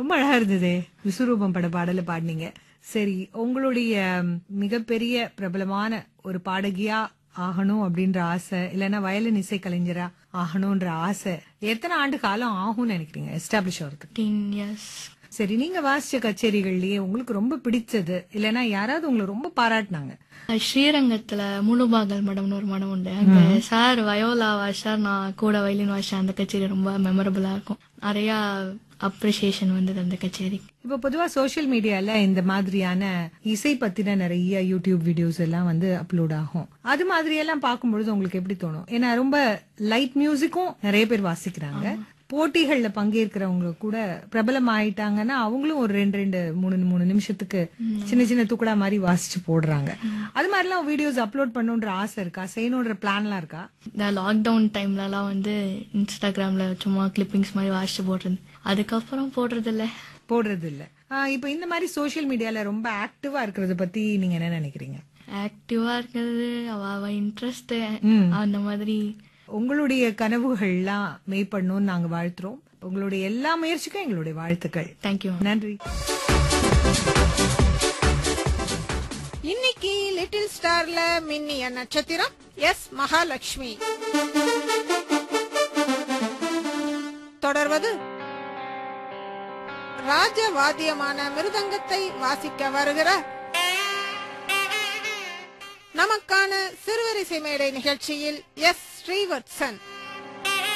ரொம்ப அழகா இருந்ததே விஸ்வரூபம் பட பாடல பாடினீங்க சரி உங்களுடைய ம், மிகப்பெரிய பிரபலமான ஒரு பாடகியா ஆகணும் அப்படின்ற ஆசை இல்லைன்னா வயலின் இசை கலைஞரா ஆகணும்ன்ற ஆசை எத்தனை ஆண்டு காலம் ஆகும்னு நினைக்கிறீங்க எஸ்டாப்ளிஷ் ஆகிறதுக்கு டென் இயர்ஸ் சரி நீங்க வாசிச்ச கச்சேரிகள்லயே உங்களுக்கு ரொம்ப பிடிச்சது இல்லைன்னா யாராவது உங்களை ரொம்ப பாராட்டினாங்க ஸ்ரீரங்கத்துல முழுபாகல் மடம்னு ஒரு மடம் உண்டு அங்க சார் வயோலா வாஷார் நான் கூட வயலின் வாஷா அந்த கச்சேரி ரொம்ப மெமரபிளா இருக்கும் நிறைய அப்ரிசியேஷன் வந்தது அந்த கச்சேரிக்கு இப்ப பொதுவா சோஷியல் மீடியால இந்த மாதிரியான இசை பத்தின நிறைய யூடியூப் வீடியோஸ் எல்லாம் வந்து அப்லோட் ஆகும் அது மாதிரி எல்லாம் பார்க்கும்பொழுது உங்களுக்கு எப்படி தோணும் ஏன்னா ரொம்ப லைட் மியூசிக்கும் நிறைய பேர் வாசிக்கிறாங்க போட்டிகள்ல பங்கேற்கிறவங்க கூட பிரபலம் ஆயிட்டாங்கன்னா அவங்களும் ஒரு ரெண்டு ரெண்டு மூணு மூணு நிமிஷத்துக்கு சின்ன சின்ன துக்குடா மாதிரி வாசிச்சு போடுறாங்க அது மாதிரிலாம் வீடியோஸ் அப்லோட் பண்ணுன்ற ஆசை இருக்கா செய்யணுன்ற பிளான்லாம் இருக்கா இந்த லாக்டவுன் டைம்லலாம் வந்து இன்ஸ்டாகிராம்ல சும்மா கிளிப்பிங்ஸ் மாதிரி வாசிச்சு போடுறது அதுக்கப்புறம் போடுறது இல்ல போடுறது இல்ல ஆஹ் இப்ப இந்த மாதிரி சோஷியல் மீடியால ரொம்ப ஆக்டிவா இருக்கிறத பத்தி நீங்க என்ன நினைக்கிறீங்க ஆக்டிவா இருக்கிறது அவ அவ இன்ட்ரெஸ்ட் ம். அந்த மாதிரி உங்களுடைய கனவுகள்லாம் மெய்ப்படணும்னு நாங்க வாழ்த்துறோம் உங்களுடைய எல்லா முயற்சிக்கும் எங்களுடைய வாழ்த்துக்கள் தேங்க்யூ நன்றி இன்னைக்கு லிட்டில் ஸ்டார்ல மின்னிய நட்சத்திரம் எஸ் மகாலட்சுமி தொடர்வது ராஜவாத்தியமான மிருதங்கத்தை வாசிக்க வருகிற நமக்கான சிறுவரிசை மேடை நிகழ்ச்சியில் எஸ் ஸ்ரீவத்சன்